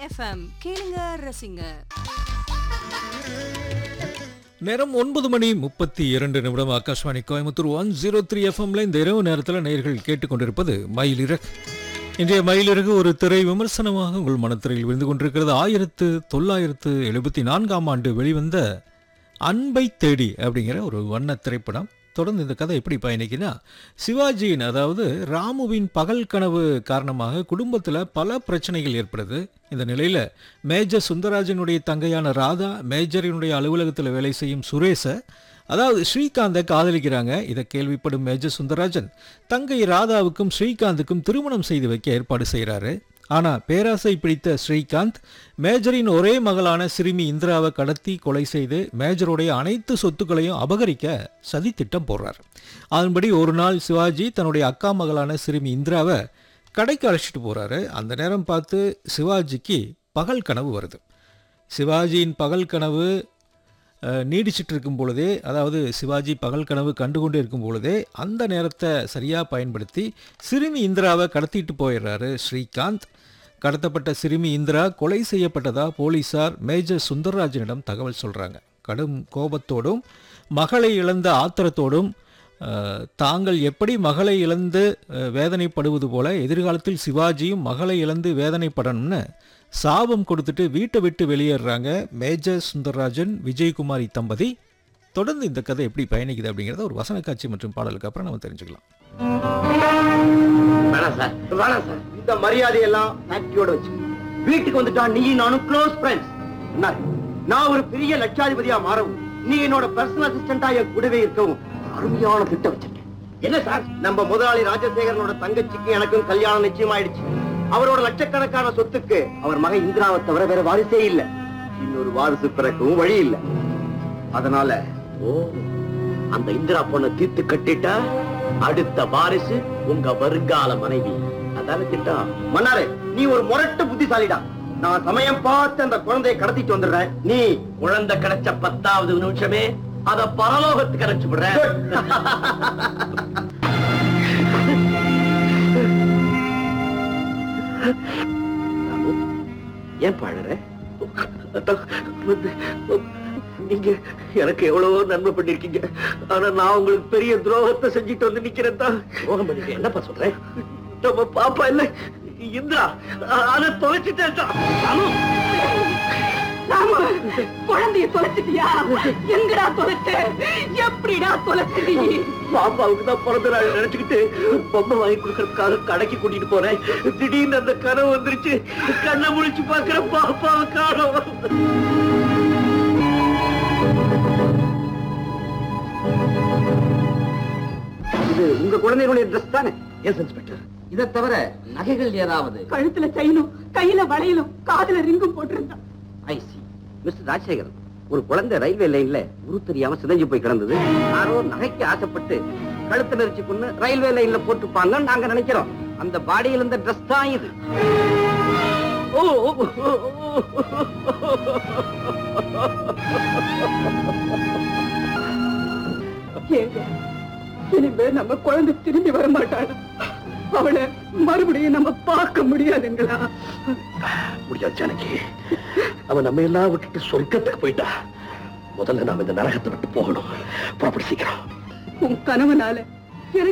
FM கேளுங்க ரசிங்க நேரம் ஒன்பது மணி முப்பத்தி இரண்டு நிமிடம் Akashvani Coimbatore one zero three எஃப்எம்ல இந்த இரவு நேரத்தில் நேயர்கள் கேட்டுக்கொண்டிருப்பது மயிலிறகு இன்றைய மயிலிறகு ஒரு திரை விமர்சனமாக உங்கள் மனத்திரையில் விழுந்து கொண்டிருக்கிறது ஆயிரத்து தொள்ளாயிரத்து எழுபத்தி நான்காம் ஆண்டு வெளிவந்த அன்பை தேடி அப்படிங்கிற ஒரு வண்ண திரைப்படம் தொடர்ந்து இந்த கதை எப்படி பயணிக்குன்னா சிவாஜியின் அதாவது ராமுவின் பகல் கனவு காரணமாக குடும்பத்தில் பல பிரச்சனைகள் ஏற்படுது இந்த நிலையில் மேஜர் சுந்தரராஜனுடைய தங்கையான ராதா மேஜரினுடைய அலுவலகத்தில் வேலை செய்யும் சுரேஷை அதாவது ஸ்ரீகாந்தை காதலிக்கிறாங்க இதை கேள்விப்படும் மேஜர் சுந்தரராஜன் தங்கை ராதாவுக்கும் ஸ்ரீகாந்துக்கும் திருமணம் செய்து வைக்க ஏற்பாடு செய்கிறாரு ஆனால் பேராசை பிடித்த ஸ்ரீகாந்த் மேஜரின் ஒரே மகளான சிறுமி இந்திராவை கடத்தி கொலை செய்து மேஜருடைய அனைத்து சொத்துக்களையும் அபகரிக்க சதித்திட்டம் போடுறார் அதன்படி ஒரு நாள் சிவாஜி தன்னுடைய அக்கா மகளான சிறுமி இந்திராவை கடைக்கு அழைச்சிட்டு போகிறாரு அந்த நேரம் பார்த்து சிவாஜிக்கு பகல் கனவு வருது சிவாஜியின் பகல் கனவு அஹ், நீடிச்சிட்டு இருக்கும் பொழுதே அதாவது சிவாஜி பகல் கனவு கண்டுகொண்டே இருக்கும் பொழுதே அந்த நேரத்தை சரியாக பயன்படுத்தி சிறுமி இந்திராவை கடத்திட்டு போயிடுறாரு ஸ்ரீகாந்த் கடத்தப்பட்ட சிறுமி இந்திரா கொலை செய்யப்பட்டதா போலீசார் மேஜர் சுந்தரராஜனிடம் தகவல் சொல்கிறாங்க கடும் கோபத்தோடும் மகளை இழந்த ஆத்திரத்தோடும் அஹ், தாங்கள் எப்படி மகளை இழந்து அஹ், வேதனைப்படுவது போல எதிர்காலத்தில் சிவாஜியும் மகளை இழந்து வேதனைப்படணும்னு சாபம் கொடுத்துட்டு வீட்டை விட்டு வெளியேறுறாங்க மேஜர் சுந்தரராஜன் விஜயகுமாரி தம்பதி தொடர்ந்து இந்த கதை எப்படி பயணிக்குது அப்படிங்கிறத ஒரு வசன காட்சி மற்றும் பாடலுக்கு அப்புறம் நம்ம தெரிஞ்சுக்கலாம் வேணாம் சார் வேணாம் சார் இந்த மரியாதையெல்லாம் ஃபேக்டரியோட வச்சு வீட்டுக்கு வந்துட்டா நீ நானும் க்ளோஸ் ஃப்ரெண்ட்ஸ் என்ன நான் ஒரு பெரிய லட்சாதிபதியா மாறவும் நீ என்னோட பர்சனல் அசிஸ்டண்டா என் கூடவே இருக்கவும் அருமையான திட்டம் வச்சிருக்கேன் என்ன சார் நம்ம முதலாளி ராஜசேகரனோட தங்கச்சிக்கு எனக்கும் கல்யாணம் நிச்சயமாயிடுச்சு அவரோட லட்சக்கணக்கான சொத்துக்கு அவர் மகன் இந்திராவை தவிர வேற வாரிசே இல்ல இன்னொரு வாரிசு பிறக்கவும் வழி இல்ல அதனால ஓ அந்த இந்திரா பொண்ணை தீர்த்து கட்டிட்டா அடுத்த வாரிசு உங்க வருங்கால மனைவி அதான திட்டம் மன்னாரே நீ ஒரு முரட்டு புத்திசாலிடா நான் சமயம் பார்த்து அந்த குழந்தையை கடத்திட்டு வந்துடுறேன் நீ குழந்தை கிடைச்ச பத்தாவது நிமிஷமே அத பரலோகத்துக்கு அனுப்பிச்சு விடுறேன் ராமு, ஏன் பாடுற நீங்க எனக்கு எவ்வளவோ நன்மை பண்ணிருக்கீங்க ஆனா நான் உங்களுக்கு பெரிய துரோகத்தை செஞ்சுட்டு வந்து நிக்கிறேன் தான் துரோகம் பண்ணிட்டு என்னப்பா சொல்றேன் நம்ம பாப்பா இல்ல இந்திரா அதை தொலைச்சிட்டேன் தான். ராமு, ராமு, குழந்தைய தொலைச்சிட்டியா எங்கடா தொலைச்ச எப்படிடா தொலைச்ச நீ பாப்பாவுக்கு தான் பிறந்த நாள் நினைச்சுக்கிட்டு பொம்மை வாங்கி கொடுக்கறதுக்காக கடைக்கு கூட்டிட்டு போறேன் திடீர்னு அந்த கனவு வந்துருச்சு கண்ணை முழிச்சு பாக்குற பாப்பாவை காணோம் இது உங்க குழந்தைகளுடைய ட்ரெஸ் தானே எஸ் இன்ஸ்பெக்டர் இதை தவிர நகைகள் ஏதாவது கழுத்துல செயினும் கையில வளையலும் காதுல ரிங்கும் போட்டிருந்தான் ஐசி மிஸ்டர் ராஜசேகர் ஒரு குழந்தை ரயில்வே லைன்ல உரு தெரியாம சிதைஞ்சு போய் கிடந்தது யாரோ நகைக்கு ஆசைப்பட்டு கழுத்து நெரிச்சு கொண்டு ரயில்வே லைன்ல போட்டுப்பாங்கன்னு நாங்க நினைக்கிறோம் அந்த பாடியில் இருந்த ட்ரெஸ் தான் இது ஓ, ஓ, ஓ, ஓ. ஏங்க இனிமே நம்ம குழந்தை திரும்பி வர மாட்டாளா அவளை மறுபடியும் நம்ம பார்க்க முடியாதுங்களா முடியாது ஜானகி அவன் நம்ம எல்லாம் விட்டுட்டு சொர்க்கத்துக்கு போயிட்டா முதல்ல நாம இந்த நரகத்தை விட்டு போகணும் புறப்பட்டு சீக்கிரம் உன் கணவனால